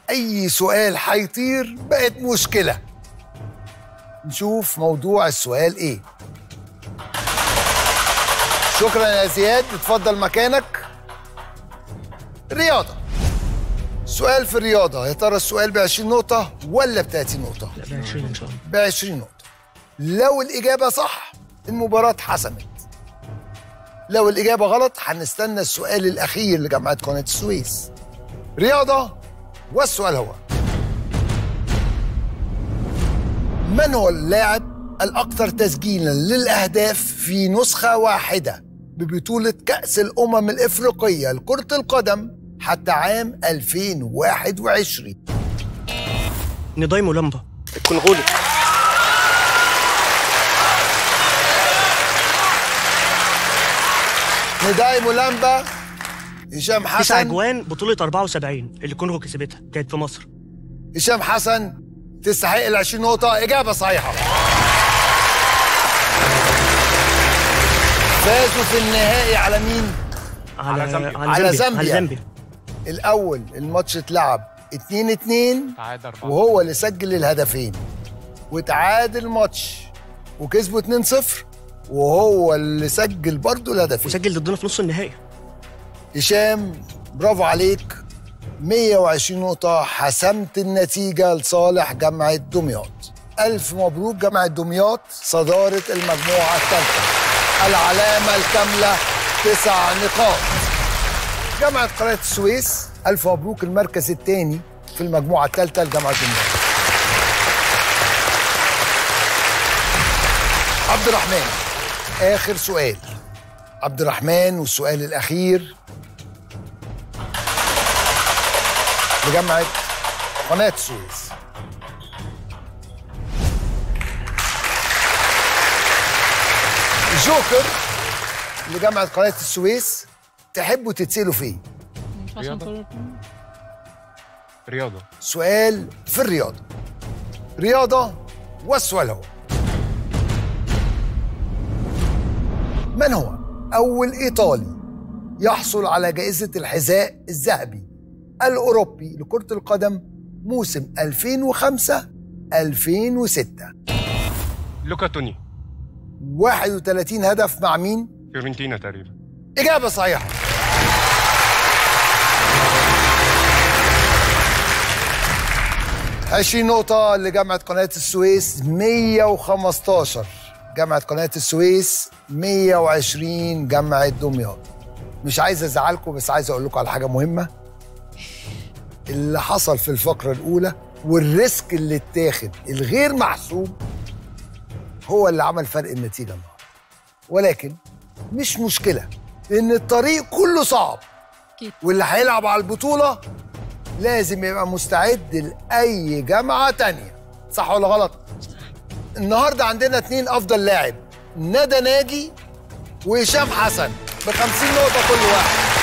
اي سؤال هيطير بقت مشكله نشوف موضوع السؤال ايه شكرا يا زياد اتفضل مكانك رياضه سؤال في الرياضه يا ترى السؤال ب 20 نقطه ولا ب 30 نقطه لا ب 20 ان شاء الله ب 20 نقطه لو الاجابه صح المباراه اتحسمت لو الاجابه غلط هنستنى السؤال الاخير لجامعه قناه السويس رياضه والسؤال هو من هو اللاعب الأكثر تسجيلا للأهداف في نسخة واحدة ببطولة كأس الأمم الإفريقية لكرة القدم حتى عام 2021 نداي مولمبا الكونغولي نداي مولامبا هشام تسع حسن اجوان بطولة 74 اللي الكونغو كسبتها كانت في مصر هشام حسن تستحق ال 20 نقطة إجابة صحيحة فازوا في النهائي على مين؟ على على زامبيا. على على زامبيا. زامبيا على زامبيا الأول الماتش اتلعب 2 2 تعادل أربعة وهو اللي سجل الهدفين وتعادل الماتش وكسبوا 2 0 وهو اللي سجل برضه الهدفين وسجل ضدنا في نص النهائي هشام برافو عليك 120 نقطة حسمت النتيجة لصالح جامعة دمياط ألف مبروك جامعة دمياط صدارة المجموعة الثالثة العلامة الكاملة تسع نقاط جامعة قناة السويس ألف مبروك المركز الثاني في المجموعة الثالثة لجامعة دمياط عبد الرحمن آخر سؤال عبد الرحمن والسؤال الأخير لجامعة قناة السويس جوكر لجامعة قناة السويس تحبوا تتسألوا فيه رياضة رياضة سؤال في الرياضة رياضة والسؤال هو من هو أول إيطالي يحصل على جائزة الحذاء الذهبي الأوروبي لكرة القدم موسم 2005 2006 لوكا توني 31 هدف مع مين؟ فيورنتينا تقريبا إجابة صحيحة عشرين نقطة لجامعة قناة السويس 115 جامعة قناة السويس 120 جامعة دمياط مش عايز ازعلكم بس عايز اقول لكم على حاجة مهمة اللي حصل في الفقرة الأولى والريسك اللي اتاخد الغير محسوب هو اللي عمل فرق النتيجة النهارده ولكن مش مشكلة لأن الطريق كله صعب أكيد. واللي هيلعب على البطولة لازم يبقى مستعد لأي جامعة تانية صح ولا غلط؟ النهاردة عندنا اتنين أفضل لاعب ندى ناجي وهشام حسن ب 50 نقطة كل واحد